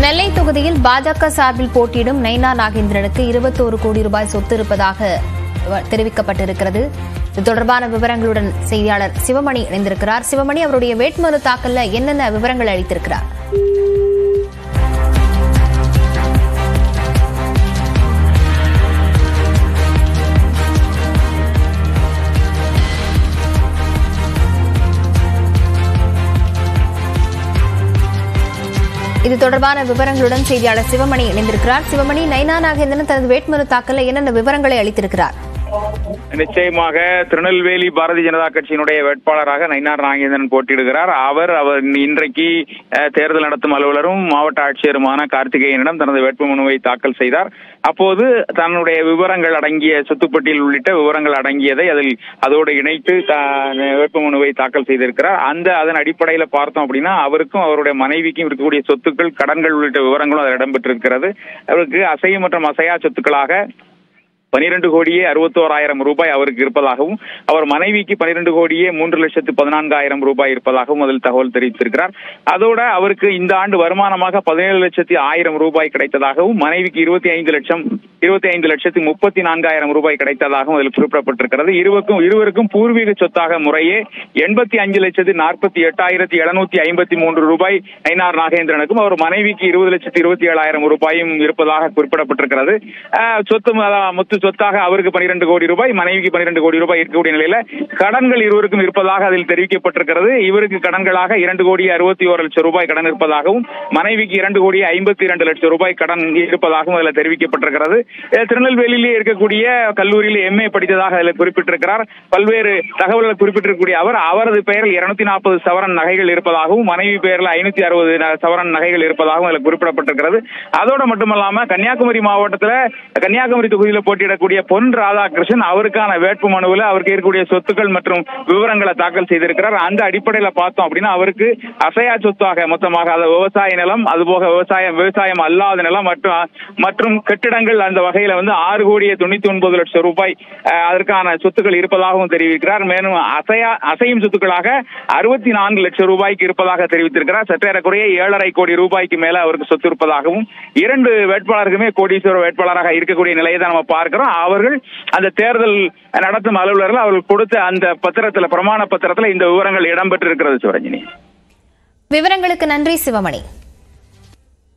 நெல்லை தொகுதியில் பாஜக சார்பில் போட்டியிடும் நைனா நாகேந்திரனுக்கு இருபத்தோரு கோடி ரூபாய் சொத்து இருப்பதாக வ- தெரிவிக்கப்பட்டிருக்கிறது இது தொடர்பான விவரங்களுடன் செய்தியாளர் சிவமணி இணைந்திருக்கிறார் சிவமணி அவருடைய வேட்புமனு தாக்கல்ல என்னென்ன விவரங்கள் அளித்திருக்கிறார் இது தொடர்பான விவரங்களுடன் செய்தியாளர் சிவமணி இணைந்திருக்கிறார் சிவமணி நைனா நாகேந்திரன் தனது வேட்புமனு தாக்கல்ல என்னென்ன விவரங்களை அளித்திருக்கிறார் நிச்சயமாக திருநெல்வேலி பாரதிய ஜனதா கட்சியினுடைய வேட்பாளராக நயினார் நாகேந்திரன் போட்டியிடுகிறார் அவர் அவர் இன்றைக்கு அஹ், தேர்தல் நடத்தும் அலுவலரும் மாவட்ட ஆட்சியருமான கார்த்திகேயனிடம் தனது வேட்புமனுவை தாக்கல் செய்தார் அப்போது தன்னுடைய விவரங்கள் அடங்கிய சொத்துப்பட்டியல் உள்ளிட்ட விவரங்கள் அடங்கியதை அதில் அதோடு இணைத்து த- வேட்புமனுவை தாக்கல் செய்திருக்கிறார் அந்த அதன் அடிப்படையில பார்த்தோம் அப்படின்னா அவருக்கும் அவருடைய மனைவிக்கும் இருக்கக்கூடிய சொத்துக்கள் கடன்கள் உள்ளிட்ட விவரங்களும் அதில் இடம்பெற்றிருக்கிறது அவருக்கு அசையும் மற்றும் அசையா சொத்துக்களாக பனிரெண்டு கோடியே அறுபத்தோராயிரம் ரூபாய் அவருக்கு இருப்பதாகவும் அவர் மனைவிக்கு பனிரெண்டு கோடியே மூன்று லட்சத்து பதினான்காயிரம் ரூபாய் இருப்பதாகவும் அதில் தகவல் தெரிவித்திருக்கிறார் அதோட அவருக்கு இந்த ஆண்டு வருமானமாக பதினேழு லட்சத்தி ஆயிரம் ரூபாய் கிடைத்ததாகவும் மனைவிக்கு இருபத்தி ஐந்து லட்சம் இருபத்தி ஐந்து லட்சத்தி முப்பத்தி நான்காயிரம் ரூபாய் கிடைத்ததாகவும் அதில் குறிப்பிடப்பட்டிருக்கிறது இருவருக்கும் இருவருக்கும் பூர்வீக சொத்தாக முறையே எண்பத்தி அஞ்சு லட்சத்தி நாற்பத்தி எட்டாயிரத்தி எழுநூத்தி ஐம்பத்தி மூன்று ரூபாய் ஐநார் நாகேந்திரனுக்கும் அவர் மனைவிக்கு இருபது லட்சத்தி இருபத்தி ஏழாயிரம் ரூபாயும் இருப்பதாக குறிப்பிடப்பட்டிருக்கிறது ஆஹ் சொத்து ம- மொத்த சொத்தாக அவருக்கு பனிரெண்டு கோடி ரூபாய் மனைவிக்கு பனிரெண்டு கோடி ரூபாய் இருக்கக்கூடிய நிலையில கடன்கள் இருவருக்கும் இருப்பதாக அதில் தெரிவிக்கப்பட்டிருக்கிறது இவருக்கு கடன்களாக இரண்டு கோடி அறுபத்தி ஒரு லட்சம் ரூபாய் கடன் இருப்பதாகவும் மனைவிக்கு இரண்டு கோடி ஐம்பத்தி இரண்டு லட்சம் ரூபாய் கடன் இருப்பதாகவும் அதில் தெரிவிக்கப்பட்டிருக்கிறது அஹ் திருநெல்வேலியிலே இருக்கக்கூடிய கல்லூரியில் எம்ஏ படித்ததாக அதில் குறிப்பிட்டிருக்கிறார் பல்வேறு தகவல்கள் குறிப்பிட்டிருக்கக்கூடிய அவர் அவரது பெயரில் இருநூத்தி நாற்பது சவரன் நகைகள் இருப்பதாகவும் மனைவி பெயரில் ஐநூத்தி அறுபது சவரன் நகைகள் இருப்பதாகவும் அதில் குறிப்பிடப்பட்டிருக்கிறது அதோடு மட்டுமல்லாம கன்னியாகுமரி மாவட்டத்தில் கன்னியாகுமரி தொகுதியில் போட்டியிடக்கூடிய பொன் ராதாகிருஷ்ணன் அவருக்கான வேட்பு மனுவில் அவருக்கு இருக்கக்கூடிய சொத்துக்கள் மற்றும் விவரங்களை தாக்கல் செய்திருக்கிறார் அந்த அடிப்படையில் பார்த்தோம் அப்படின்னா அவருக்கு அசையா சொத்தாக மொத்தமாக அது விவசாய நிலம் அதுபோக விவசாயம் விவசாயம் அல்லாத நிலம் மற்றும் மற்றும் கட்டிடங்கள் அந்த வகையில வந்து ஆறு கோடியே தொண்ணூத்தி ஒன்பது லட்சம் ரூபாய் அஹ், அதற்கான சொத்துக்கள் இருப்பதாகவும் தெரிவிக்கிறார் மேலும் அசையா அசையும் சொத்துக்களாக அறுபத்தி நான்கு லட்சம் ரூபாய்க்கு இருப்பதாக தெரிவித்திருக்கிறார் சற்றேறக்குறைய ஏழரை கோடி ரூபாய்க்கு மேல அவருக்கு சொத்து இருப்பதாகவும் இரண்டு வேட்பாளருக்குமே கோடீஸ்வர வேட்பாளராக இருக்கக்கூடிய நிலையை தான் நம்ம பார்க்கிறோம் அவர்கள் அந்த தேர்தல் நடத்தும் அலுவலர்கள் அவர்கள் கொடுத்த அந்த பத்திரத்துல பிரமாண பத்திரத்துல இந்த விவரங்கள் இடம்பெற்றிருக்கிறது சிவரஞ்சனி விவரங்களுக்கு நன்றி சிவமணி